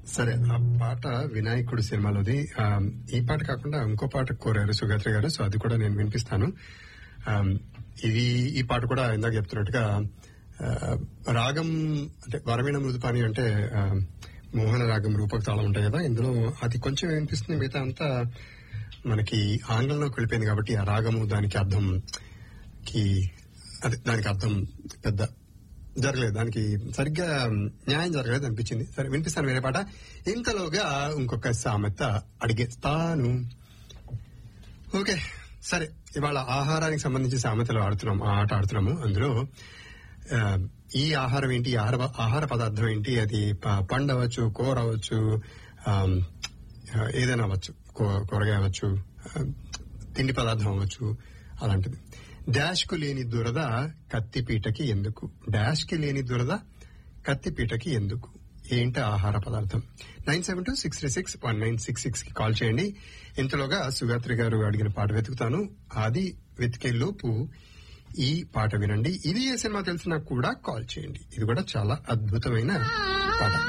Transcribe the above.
సరే ఆ పాట వినాయకుడు సినిమాలోది ఆ, ఈ పాట కాకుండా ఇంకో పాట కోరారు సుగాత్రి గారు సో అది కూడా నేను వినిపిస్తాను ఆ, ఇది ఈ పాట కూడా ఇందాక చెప్తున్నట్టుగా ఆ, రాగం అంటే వరవీణ మృదుపాని అంటే ఆ, మోహన రాగం రూపక తాళం ఉంటాయి కదా ఇందులో అది కొంచెం వినిపిస్తుంది మిగతా అంతా మనకి ఆంగ్లంలోకి వెళ్ళిపోయింది కాబట్టి ఆ రాగము దానికి అర్థం కి అదే దానికి అర్థం పెద్ద జరగలేదు దానికి సరిగ్గా న్యాయం జరగలేదు అనిపించింది సరే వినిపిస్తాను వేరే పాట ఇంతలోగా ఇంకొక సామెత అడిగేస్తాను ఓకే సరే ఇవాళ ఆహారానికి సంబంధించి సామెతలు ఆడుతున్నాం ఆ ఆట ఆడుతున్నాము అందులో ఆ, ఈ ఆహారం ఏంటి ఈ ఆహార ఆహార పదార్థం ఏంటి అది ప- పండు అవ్వచ్చు కూర అవ్వచ్చు ఆమ్, ఆ, ఏదైనా అవ్వచ్చు కూ- కూరగాయ అవ్వచ్చు ఆ, తిండి పదార్థం అవ్వచ్చు అలాంటిది డాష్ కు లేని దురద కత్తిపీటకి ఎందుకు డాష్ కి లేని దురద కత్తిపీటకి ఎందుకు ఏంటి ఆహార పదార్థం nine seven two six three six one nine six six కి కాల్ చేయండి ఇంతలోగా సుగాత్రి గారు అడిగిన పాట వెతుకుతాను అది వెతికే లోపు ఈ పాట వినండి ఇది ఏ సినిమా తెలిసినా కూడా కాల్ చేయండి ఇది కూడా చాలా అద్భుతమైన పాట